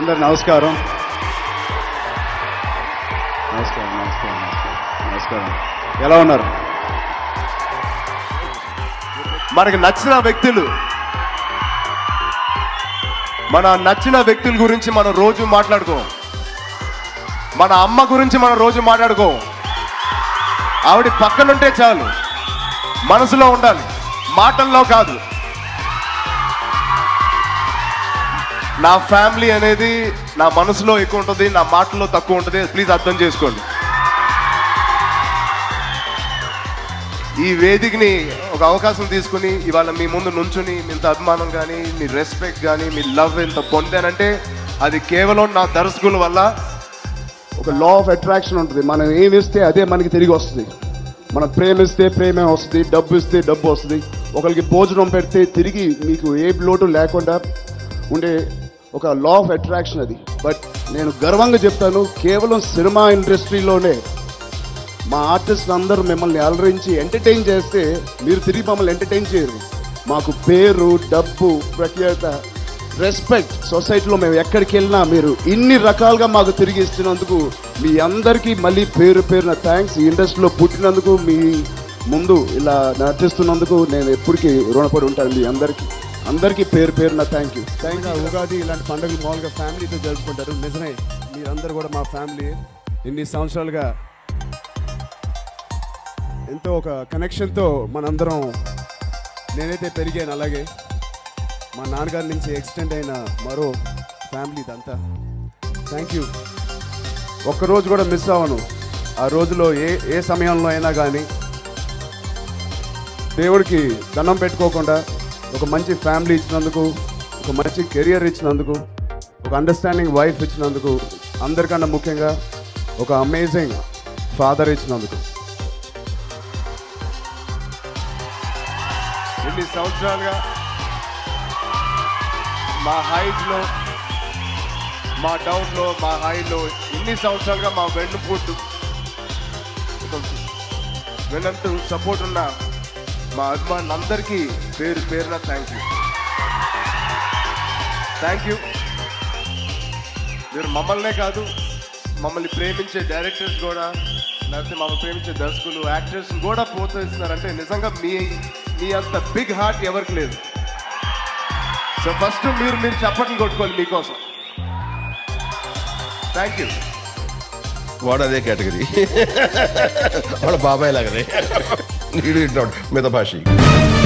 అందరు నమస్కారం నమస్కారం నమస్కారం నమస్కారం నమస్కారం ఎలా ఉన్నారు మనకు నచ్చిన వ్యక్తులు మన నచ్చిన వ్యక్తుల గురించి మనం రోజు మాట్లాడుకోం మన అమ్మ గురించి మనం రోజు మాట్లాడుకోం ఆవిడ పక్కనుంటే చాలు మనసులో ఉండాలి మాటల్లో కాదు నా ఫ్యామిలీ అనేది నా మనసులో ఎక్కువ ఉంటుంది నా మాటల్లో తక్కువ ఉంటుంది ప్లీజ్ అర్థం చేసుకోండి ఈ వేదికని ఒక అవకాశం తీసుకుని ఇవాళ మీ ముందు నుంచుని మీ ఇంత అభిమానం కానీ మీ రెస్పెక్ట్ కానీ మీ లవ్ ఎంత పొందానంటే అది కేవలం నా దర్శకుల వల్ల ఒక లా ఆఫ్ అట్రాక్షన్ ఉంటుంది మనం ఏమి ఇస్తే అదే మనకి తిరిగి వస్తుంది మనం ప్రేమిస్తే ప్రేమే వస్తుంది డబ్బు ఇస్తే డబ్బు వస్తుంది ఒకరికి భోజనం పెడితే తిరిగి మీకు ఏ లోటు లేకుండా ఉండే ఒక లా ఆఫ్ అట్రాక్షన్ అది బట్ నేను గర్వంగా చెప్తాను కేవలం సినిమా ఇండస్ట్రీలోనే మా ఆర్టిస్ట్ అందరూ మిమ్మల్ని అలరించి ఎంటర్టైన్ చేస్తే మీరు తిరిగి మమ్మల్ని ఎంటర్టైన్ చేయరు మాకు పేరు డబ్బు ప్రఖ్యాత రెస్పెక్ట్ సొసైటీలో మేము ఎక్కడికి వెళ్ళినా మీరు ఇన్ని రకాలుగా మాకు తిరిగి ఇస్తున్నందుకు మీ అందరికీ మళ్ళీ పేరు పేరున థ్యాంక్స్ ఈ ఇండస్ట్రీలో పుట్టినందుకు మీ ముందు ఇలా నటిస్తున్నందుకు నేను ఎప్పటికీ రుణపడి ఉంటాను మీ అందరికీ అందరికీ పేరు పేరున thank you thank you Ugadi ఇలాంటి పండుగలు మామూలుగా ఫ్యామిలీతో జరుపుకుంటారు నిజమే మీరందరూ కూడా మా ఫ్యామిలీ ఇన్ని సంవత్సరాలుగా ఎంతో ఒక కనెక్షన్తో మనందరం నేనైతే పెరిగాను అలాగే మా నాన్నగారి నుంచి ఎక్స్టెండ్ అయిన మరో ఫ్యామిలీ ఇదంతా థ్యాంక్ యూ ఒక్కరోజు కూడా మిస్ అవ్వను ఆ రోజులో ఏ ఏ సమయంలో అయినా కానీ దేవుడికి దండం పెట్టుకోకుండా ఒక మంచి ఫ్యామిలీ ఇచ్చినందుకు ఒక మంచి కెరియర్ ఇచ్చినందుకు ఒక అండర్స్టాండింగ్ వైఫ్ ఇచ్చినందుకు అందరికన్నా ముఖ్యంగా ఒక అమేజింగ్ ఫాదర్ ఇచ్చినందుకు ఎన్ని సంవత్సరాలుగా మా హైట్లో మా డౌన్లో మా హైలో ఇన్ని సంవత్సరాలుగా మా వెన్నుపోటు వెన్నంటూ సపోర్ట్ ఉన్న మా అభిమానులందరికీ పేరు పేరున థ్యాంక్ యూ థ్యాంక్ యూ మీరు మమ్మల్నే కాదు మమ్మల్ని ప్రేమించే డైరెక్టర్స్ కూడా లేకపోతే మమ్మల్ని ప్రేమించే దర్శకులు యాక్టర్స్ కూడా ప్రోత్సహిస్తున్నారంటే నిజంగా మీ మీ అంత బిగ్ హార్ట్ ఎవరికి లేదు సో ఫస్ట్ మీరు మీరు చప్పట్లు కొట్టుకోవాలి మీకోసం థ్యాంక్ యూ వాడు అదే కేటగిరీ వాడు బాబాయ్ లాగానే నీడు ఇంటాడు మిత భాష